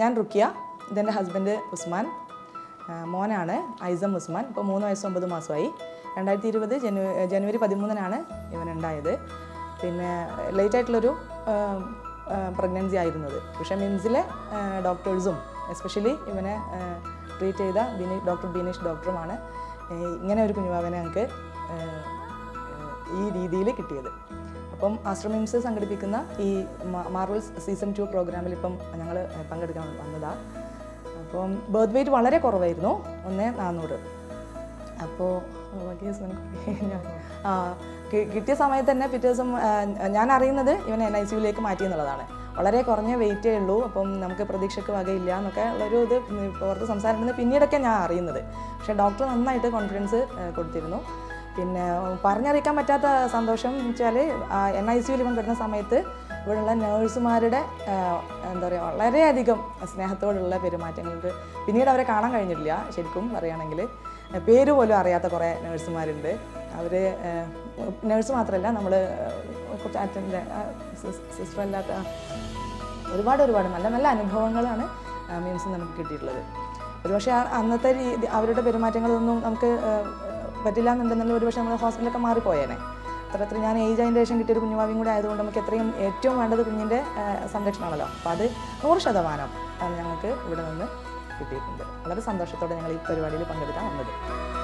ഞാൻ റുക്കിയ ഇതെൻ്റെ ഹസ്ബൻഡ് ഉസ്മാൻ ആ, മോനാണ് ഐസം ഉസ്മാൻ ഇപ്പോൾ മൂന്ന് വയസ്സ് ഒമ്പത് മാസമായി രണ്ടായിരത്തി ഇരുപത് ജനു ജനുവരി പതിമൂന്നിനാണ് ഇവൻ ഉണ്ടായത് പിന്നെ ലേറ്റ് ആയിട്ടുള്ളൊരു പ്രഗ്നൻസി ആയിരുന്നത് പക്ഷേ മിംസിലെ ഡോക്ടേഴ്സും എസ്പെഷ്യലി ഇവനെ ട്രീറ്റ് ചെയ്ത ബിനി ഡോക്ടർ ബിനീഷ് ഡോക്ടറുമാണ് ഏഹ് ഇങ്ങനെ ഒരു കുഞ്ഞുവാവനെ ഞങ്ങൾക്ക് ഏഹ്, ഈ രീതിയിൽ കിട്ടിയത് അപ്പം ആശ്രമിംസ് സംഘടിപ്പിക്കുന്ന ഈ മാർവൽസ് സീസൺ ടു പ്രോഗ്രാമിൽ ഇപ്പം ഞങ്ങൾ പങ്കെടുക്കാൻ വന്നതാണ് അപ്പം ബർത്ത് വെയിറ്റ് വളരെ കുറവായിരുന്നു ഒന്ന് നാനൂറ് അപ്പോൾ ആ കി- കിട്ടിയ സമയത്ത് തന്നെ പിറ്റേ ദിവസം ആ, ഞാൻ അറിയുന്നത് ഇവൻ എൻ ഐ സിയുലേക്ക് മാറ്റി എന്നുള്ളതാണ് വളരെ കുറഞ്ഞ വെയിറ്റേ ഉള്ളൂ അപ്പം നമുക്ക് പ്രതീക്ഷയ്ക്ക് വകയില്ല എന്നൊക്കെ ഉള്ളൊരു ഇത് പുറത്ത് സംസാരം ഉണ്ടെന്ന് പിന്നീടൊക്കെ ഞാൻ അറിയുന്നത് പക്ഷേ ഡോക്ടർ നന്നായിട്ട് കോൺഫിഡൻസ് കൊടുത്തിരുന്നു പിന്നെ പറഞ്ഞറിയിക്കാൻ പറ്റാത്ത സന്തോഷം എന്ന് വെച്ചാൽ എൻ ഐ സിയിൽ ഇവൻ കിടന്ന സമയത്ത് ഇവിടെയുള്ള നേഴ്സുമാരുടെ എന്താ പറയുക വളരെയധികം സ്നേഹത്തോടുള്ള പെരുമാറ്റങ്ങൾക്ക് പിന്നീട് അവരെ കാണാൻ കഴിഞ്ഞിട്ടില്ല ശരിക്കും പറയുകയാണെങ്കിൽ പേര് പോലും അറിയാത്ത കുറേ നേഴ്സുമാരുണ്ട് അവർ നേഴ്സ് മാത്രമല്ല നമ്മൾ കുറച്ച് അറ്റൻഡ് സിസ്റ്റർ അല്ലാത്ത ഒരുപാട് ഒരുപാട് നല്ല നല്ല അനുഭവങ്ങളാണ് മീൻസ് നമുക്ക് കിട്ടിയിട്ടുള്ളത് ഒരുപക്ഷെ ആ അന്നത്തെ രീതി അവരുടെ പെരുമാറ്റങ്ങളൊന്നും നമുക്ക് ആ, പറ്റില്ല എന്നുണ്ടെന്നുള്ള ഒരുപക്ഷെ നമ്മൾ ഹോസ്പിറ്റലൊക്കെ മാറിപ്പോയേനെ അത്ര അത്ര ഞാൻ ഏജ് അതിൻ്റെ ശേഷം കിട്ടിയൊരു കുഞ്ഞുവാവിയും കൂടെ ആയതുകൊണ്ട് നമുക്ക് എത്രയും ഏറ്റവും വേണ്ടത് കുഞ്ഞിൻ്റെ ആ, സംരക്ഷണമാണല്ലോ അപ്പോൾ അത് നൂറ് ശതമാനം ആ, ഞങ്ങൾക്ക് ഇവിടെ നിന്ന് കിട്ടിയിട്ടുണ്ട് വളരെ സന്തോഷത്തോടെ ഞങ്ങൾ ഈ പരിപാടിയിൽ പങ്കെടുക്കാൻ വന്നത്